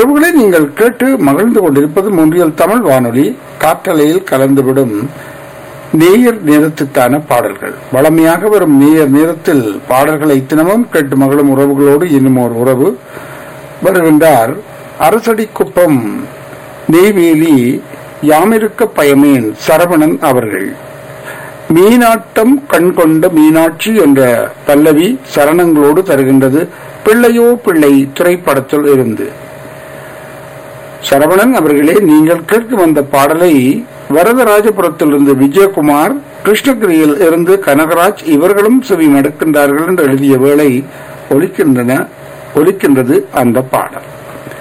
உறவுகளை நீங்கள் கேட்டு மகிழ்ந்து கொண்டிருப்பது முன்றியல் தமிழ் வானொலி காற்றலையில் கலந்துவிடும் நேயர் நேரத்துக்கான பாடல்கள் வளமையாக வரும் நேயர் நேரத்தில் பாடல்களை தினமும் கேட்டு மகளும் உறவுகளோடு இன்னும் ஒரு உறவு வருகின்றார் அரசடி குப்பம் நெய்வேலி யாமிருக்க பயமேன் சரவணன் அவர்கள் மீனாட்டம் கண் கொண்ட மீனாட்சி என்ற பல்லவி சரணங்களோடு தருகின்றது பிள்ளையோ பிள்ளை திரைப்படத்தில் இருந்து சரவணன் அவர்களே நீங்கள் கேட்க வந்த பாடலை வரதராஜபுரத்திலிருந்து விஜயகுமார் கிருஷ்ணகிரியில் இருந்து கனகராஜ் இவர்களும் செவி மடுக்கின்றார்கள் என்று எழுதிய வேளை ஒலிக்கின்றன ஒலிக்கின்றது அந்த பாடல்